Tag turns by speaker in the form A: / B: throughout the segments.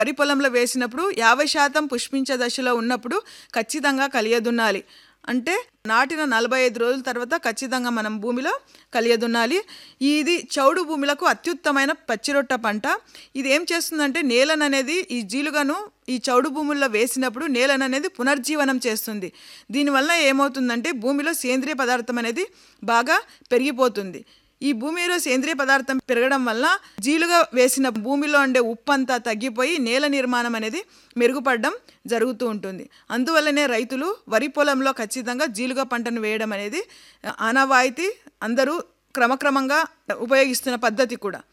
A: వరి పొలంలో వేసినప్పుడు యాభై శాతం పుష్పించే దశలో ఉన్నప్పుడు ఖచ్చితంగా కలియదున్నాలి అంటే నాటిన నలభై ఐదు రోజుల తర్వాత ఖచ్చితంగా మనం భూమిలో కలియదున్నాలి ఇది చౌడు భూములకు అత్యుత్తమైన పచ్చిరొట్ట పంట ఇది ఏం చేస్తుందంటే నేలను అనేది ఈ జీలుగను ఈ చౌడు భూముల్లో వేసినప్పుడు నేలను అనేది పునర్జీవనం చేస్తుంది దీనివల్ల ఏమవుతుందంటే భూమిలో సేంద్రియ పదార్థం అనేది బాగా పెరిగిపోతుంది ఈ భూమిలో సేంద్రియ పదార్థం పెరగడం వల్ల జీలుగా వేసిన భూమిలో ఉండే ఉప్పు అంతా తగ్గిపోయి నేల నిర్మాణం అనేది మెరుగుపడడం జరుగుతూ ఉంటుంది అందువల్లనే రైతులు వరి పొలంలో ఖచ్చితంగా జీలుగా పంటను వేయడం అనేది ఆనవాయితీ అందరూ క్రమక్రమంగా ఉపయోగిస్తున్న పద్ధతి కూడా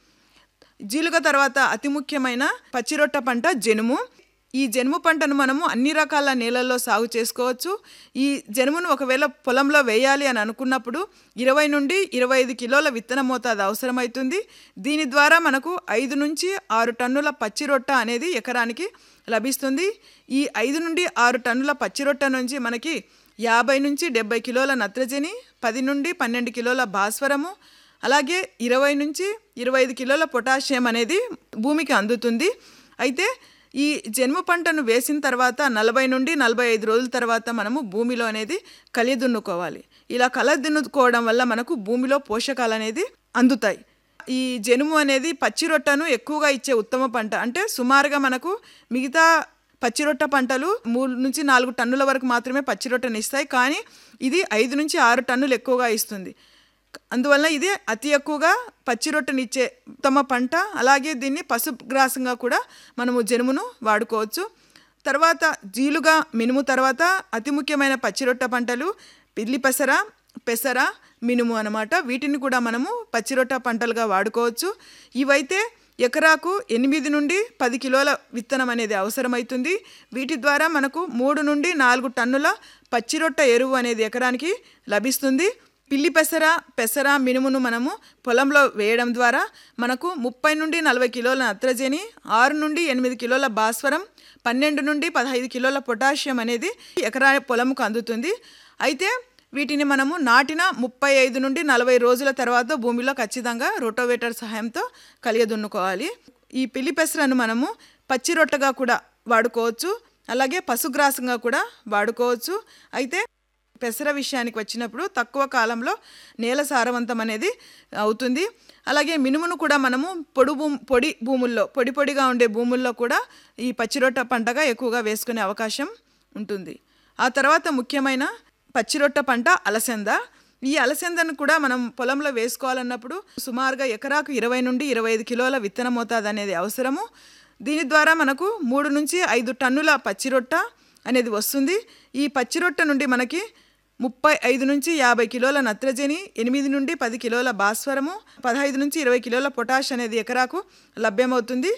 A: జీలుగ తర్వాత అతి ముఖ్యమైన పచ్చిరొట్ట పంట జనుము ఈ జనుము పంటను మనము అన్ని రకాల నేలల్లో సాగు చేసుకోవచ్చు ఈ జనుమును ఒకవేళ పొలంలో వేయాలి అని అనుకున్నప్పుడు ఇరవై నుండి ఇరవై ఐదు కిలోల విత్తన మోతాదు అవసరమవుతుంది దీని ద్వారా మనకు ఐదు నుంచి ఆరు టన్నుల పచ్చిరొట్ట అనేది ఎకరానికి లభిస్తుంది ఈ ఐదు నుండి ఆరు టన్నుల పచ్చిరొట్ట నుంచి మనకి యాభై నుంచి డెబ్బై కిలోల నత్రజని పది నుండి పన్నెండు కిలోల భాస్వరము అలాగే ఇరవై నుంచి ఇరవై ఐదు కిలోల పొటాషియం అనేది భూమికి అందుతుంది అయితే ఈ జన్మ పంటను వేసిన తర్వాత నలభై నుండి నలభై ఐదు రోజుల తర్వాత మనము భూమిలో అనేది కలిదున్నుకోవాలి ఇలా కలదున్నుకోవడం వల్ల మనకు భూమిలో పోషకాలు అనేది అందుతాయి ఈ జనుము అనేది పచ్చిరొట్టను ఎక్కువగా ఇచ్చే ఉత్తమ పంట అంటే సుమారుగా మనకు మిగతా పచ్చిరొట్ట పంటలు మూడు నుంచి నాలుగు టన్నుల వరకు మాత్రమే పచ్చిరొట్టను ఇస్తాయి కానీ ఇది ఐదు నుంచి ఆరు టన్నులు ఎక్కువగా ఇస్తుంది అందువల్ల ఇది అతి ఎక్కువగా పచ్చి రొట్టెనిచ్చే ఉత్తమ పంట అలాగే దీన్ని పశుగ్రాసంగా కూడా మనము జనుమును వాడుకోవచ్చు తర్వాత జీలుగా మినుము తర్వాత అతి ముఖ్యమైన పచ్చిరొట్ట పంటలు పిల్లి పెసర పెసర మినుము అనమాట వీటిని కూడా మనము పచ్చిరొట్ట పంటలుగా వాడుకోవచ్చు ఇవైతే ఎకరాకు ఎనిమిది నుండి పది కిలోల విత్తనం అనేది అవసరమవుతుంది వీటి ద్వారా మనకు మూడు నుండి నాలుగు టన్నుల పచ్చిరొట్ట ఎరువు అనేది ఎకరానికి లభిస్తుంది పిల్లి పెసర పెసర మినుమును మనము పొలంలో వేయడం ద్వారా మనకు ముప్పై నుండి నలభై కిలోల నత్రజని ఆరు నుండి ఎనిమిది కిలోల భాస్వరం పన్నెండు నుండి పదహైదు కిలోల పొటాషియం అనేది ఎకరా పొలంకు అందుతుంది అయితే వీటిని మనము నాటిన ముప్పై ఐదు నుండి నలభై రోజుల తర్వాత భూమిలో ఖచ్చితంగా రోటోవేటర్ సహాయంతో కలియదున్నుకోవాలి ఈ పిల్లి పెసరను మనము పచ్చి రొట్టగా కూడా వాడుకోవచ్చు అలాగే పశుగ్రాసంగా కూడా వాడుకోవచ్చు అయితే పెసర విషయానికి వచ్చినప్పుడు తక్కువ కాలంలో నేల సారవంతం అనేది అవుతుంది అలాగే మినుమును కూడా మనము పొడి భూ పొడి భూముల్లో పొడి పొడిగా ఉండే భూముల్లో కూడా ఈ పచ్చిరొట్ట పంటగా ఎక్కువగా వేసుకునే అవకాశం ఉంటుంది ఆ తర్వాత ముఖ్యమైన పచ్చిరొట్ట పంట అలసంద ఈ అలసందను కూడా మనం పొలంలో వేసుకోవాలన్నప్పుడు సుమారుగా ఎకరాకు ఇరవై నుండి ఇరవై ఐదు కిలోల విత్తన మోతాదు అనేది అవసరము దీని ద్వారా మనకు మూడు నుంచి ఐదు టన్నుల పచ్చిరొట్ట అనేది వస్తుంది ఈ పచ్చిరొట్ట నుండి మనకి ముప్పై ఐదు నుంచి యాభై కిలోల నత్రజని ఎనిమిది నుండి పది కిలోల భాస్వరము పదహైదు నుంచి ఇరవై కిలోల పొటాష్ అనేది ఎకరాకు లభ్యమవుతుంది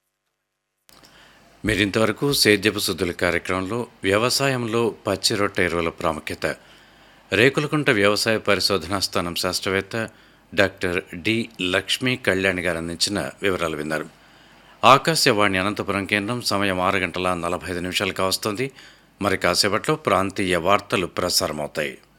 B: మీరింతవరకు సేద్యపు శుద్ధుల కార్యక్రమంలో వ్యవసాయంలో పచ్చి రొట్టె ఎరువుల ప్రాముఖ్యత రేకులకుంట వ్యవసాయ పరిశోధనా స్థానం శాస్త్రవేత్త డాక్టర్ డి లక్ష్మీ కళ్యాణి గారు అందించిన వివరాలు విన్నారు ఆకాశవాణి అనంతపురం కేంద్రం సమయం ఆరు గంటల నలభై ఐదు నిమిషాలు కావస్తుంది మరి కాసేపట్లో ప్రాంతీయ వార్తలు ప్రసారమవుతాయి